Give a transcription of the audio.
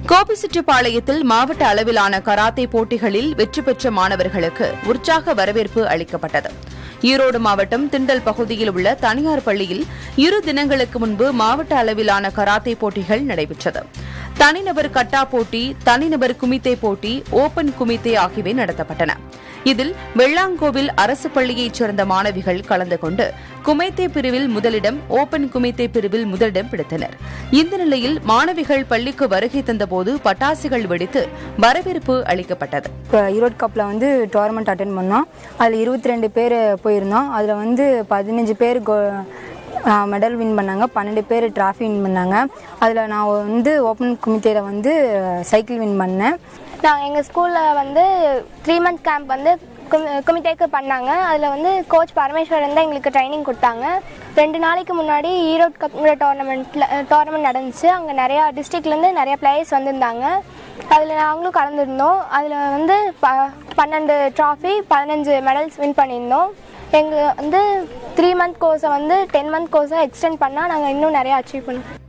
கோபிச்செட்டிப்பாளையத்தில் மாவட்ட அளவிலான கராத்தே போட்டிகளில் வெற்றி பெற்ற மாணவர்களுக்கு உற்சாக வரவேற்பு அளிக்கப்பட்டது ஈரோடு மாவட்டம் திண்டல் பகுதியில் உள்ள தனியார் பள்ளியில் இரு தினங்களுக்கு முன்பு மாவட்ட அளவிலான கராத்தே போட்டிகள் நடைபெற்றது தனிநபர் கட்டா போட்டி தனிநபர் குமித்தே போட்டி ஓபன் குமித்தே ஆகியவை நடத்தப்பட்டன இதில் வெள்ளாங்கோவில் அரசு பள்ளியைச் சேர்ந்த மாணவிகள் கலந்து கொண்டு குமைத்தே பிரிவில் முதலிடம் ஓபன் குமைத்தே பிரிவில் முதலிடம் பிடித்தனர் இந்த நிலையில் மாணவிகள் பள்ளிக்கு வருகை தந்தபோது பட்டாசுகள் வெடித்து வரவேற்பு அளிக்கப்பட்டது இப்போ ஈரோடு கப்பில் வந்து டோர்னமெண்ட் அட்டன் பண்ணோம் அதில் இருபத்தி ரெண்டு பேர் போயிருந்தோம் அதில் வந்து பதினஞ்சு பேர் மெடல் வின் பண்ணாங்க பன்னெண்டு பேர் டிராஃபி வின் பண்ணாங்க அதில் நான் வந்து ஓப்பன் குமித்தையில் வந்து சைக்கிள் வின் பண்ணேன் நாங்கள் எங்கள் ஸ்கூலில் வந்து த்ரீ மந்த் கேம்ப் வந்து குமி- குமிட்டேக்கு பண்ணாங்க அதில் வந்து கோச் பரமேஸ்வரன் தான் எங்களுக்கு ட்ரைனிங் கொடுத்தாங்க ரெண்டு நாளைக்கு முன்னாடி ஈரோடு கப்ங்கிற டோர்னமெண்ட்டில் டோர்னமெண்ட் நடந்துச்சு அங்கே நிறையா டிஸ்ட்ரிக்ட்லேருந்து நிறையா பிளேயர்ஸ் வந்திருந்தாங்க அதில் நாங்களும் கலந்துருந்தோம் அதில் வந்து ப பன்னெண்டு ட்ராஃபி பதினஞ்சு மெடல்ஸ் வின் பண்ணியிருந்தோம் எங்கள் வந்து த்ரீ மந்த் கோர்ஸை வந்து டென் மந்த் கோர்ஸை எக்ஸ்டெண்ட் பண்ணால் நாங்கள் இன்னும் நிறையா அச்சீவ் பண்ணுவோம்